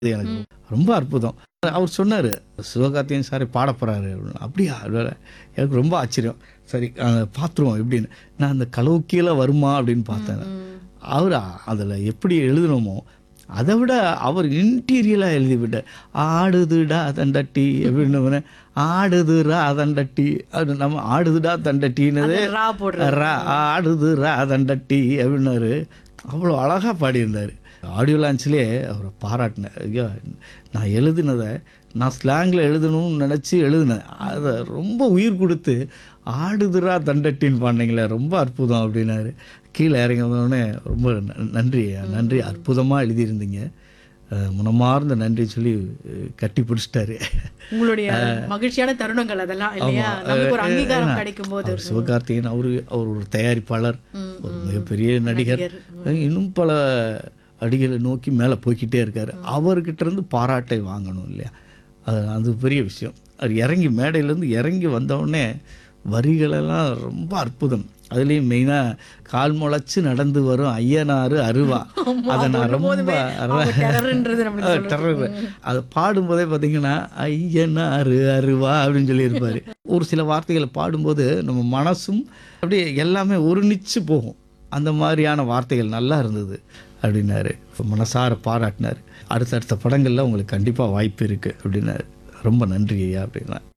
இது எனக்கு ரொம்ப அற்புதம் அவர் சொன்னார் சிவகார்த்திகேயன் சாரை பாட போகிறாரு அப்படின்னு அப்படியா வேற எனக்கு ரொம்ப ஆச்சரியம் சரி அஹ், பார்த்துருவோம் எப்படின்னு நான் அந்த களவு கீழே வருமா அப்படின்னு பார்த்தேன் அவர் அதில் எப்படி எழுதணுமோ அதை விட அவர் இன்டீரியலாக எழுதி விட்டார் ஆடுதுடா தண்டட்டி அப்படின்னு ஆடுதுரா தண்டட்டி அது நம்ம ஆடுதுடா தண்டட்டின்னது அந்த ரா போடுறது. ரா ஆடுது ரா தண்டட்டி அப்படின்னாரு அவ்வளோ அழகாக பாடியிருந்தார் ஆடியோ லான்ச்லேயே அவரை பாராட்டினேன் ஐயோ நான் எழுதினதை நான் ஸ்லாங்கில் எழுதணும்னு நினச்சி எழுதினேன் அதை ரொம்ப உயிர் கொடுத்து ஆடுதுரா தண்டட்டின்னு பாடினீங்களே ரொம்ப அற்புதம் அப்படின்னாரு கீழே இறங்கி வந்தோடனே ரொம்ப ந- நன்றி நன்றி அற்புதமாக எழுதியிருந்தீங்க அஹ் மனமார்ந்த நன்றி சொல்லி அஹ் கட்டி பிடிச்சிட்டாரு உங்களுடைய மகிழ்ச்சியான தருணங்கள் அதெல்லாம் இல்லையா நமக்கு ஒரு அங்கீகாரம் கிடைக்கும் போது அவர் சிவகார்த்திகேயன் அவரு அவர் ஒரு தயாரிப்பாளர் ஒரு மிகப்பெரிய நடிகர் இன்னும் பல அடிகளை நோக்கி மேலே போய்க்கிட்டே இருக்காரு அவர்கிட்ட இருந்து பாராட்டை வாங்கணும் இல்லையா அது அது பெரிய விஷயம் அவர் இறங்கி மேடையிலேருந்து இறங்கி வந்தவுடனே வரிகளெல்லாம் ரொம்ப அற்புதம் அதுலேயும் மெயினாக கால் முளைச்சு நடந்து வரும் ஐயனாறு அருவா அதை நான் ரொம்ப அவங்க terrorன்றது நம்மளுக்கு சொல்லுது. டெரர் அதை பாடும்போதே பார்த்தீங்கன்னா ஐயனாரு அருவா அப்படின்னு சொல்லியிருப்பாரு ஒரு சில வார்த்தைகளை பாடும்போது நம்ம மனசும் அப்படியே எல்லாமே ஒருமிச்சு போகும் அந்த மாதிரியான வார்த்தைகள் நல்லா இருந்தது அப்படின்னாரு மனசார பாராட்டினார் அடுத்தடுத்த படங்களில் உங்களுக்கு கண்டிப்பாக வாய்ப்பு இருக்குது அப்படின்னாரு ரொம்ப நன்றி ஐயா அப்படின்னா